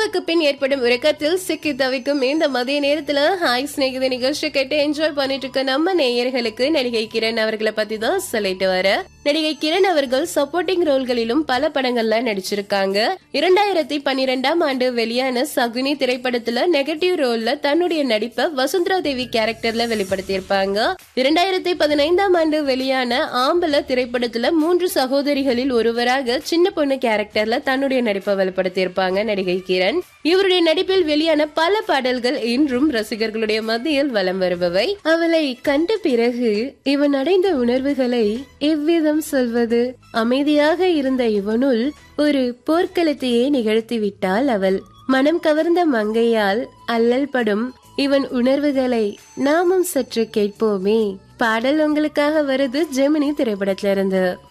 உணவுக்கு பின் ஏற்படும் உறக்கத்தில் சிக்கி தவிக்கும் இந்த மதிய நேரத்துல ஹாய் ஸ்நேகித நிகழ்ச்சி கேட்டு என்ஜாய் பண்ணிட்டு இருக்க நம்ம நேயர்களுக்கு நடிகை கிரண் அவர்களை பத்தி தான் சொல்லிட்டு வர நடிகை கிரண் அவர்கள் சப்போர்ட்டிங் ரோல்களிலும் பல படங்கள்ல நடிச்சிருக்காங்க இரண்டாயிரத்தி பன்னிரெண்டாம் ஆண்டு வெளியான சகுனி திரைப்படத்துல நெகட்டிவ் ரோல்ல தன்னுடைய நடிப்பை வசுந்தரா தேவி கேரக்டர்ல வெளிப்படுத்தியிருப்பாங்க இரண்டாயிரத்தி பதினைந்தாம் ஆண்டு வெளியான ஆம்பல திரைப்படத்துல மூன்று சகோதரிகளில் ஒருவராக சின்ன பொண்ணு கேரக்டர்ல தன்னுடைய நடிப்பை வெளிப்படுத்தியிருப்பாங்க நடிகை கிரண் இவருடைய நடிப்பில் வெளியான பல பாடல்கள் இன்றும் ரசிகர்களுடைய மத்தியில் வலம் வருபவை அவளை கண்ட பிறகு இவன் அடைந்த உணர்வுகளை எவ்விதம் சொல்வது அமைதியாக இருந்த இவனுள் ஒரு போர்க்களத்தையே நிகழ்த்தி விட்டாள் அவள் மனம் கவர்ந்த மங்கையால் அல்லல் படும் இவன் உணர்வுகளை நாமும் சற்று கேட்போமே பாடல் உங்களுக்காக வருது ஜெமினி திரைப்படத்துல இருந்து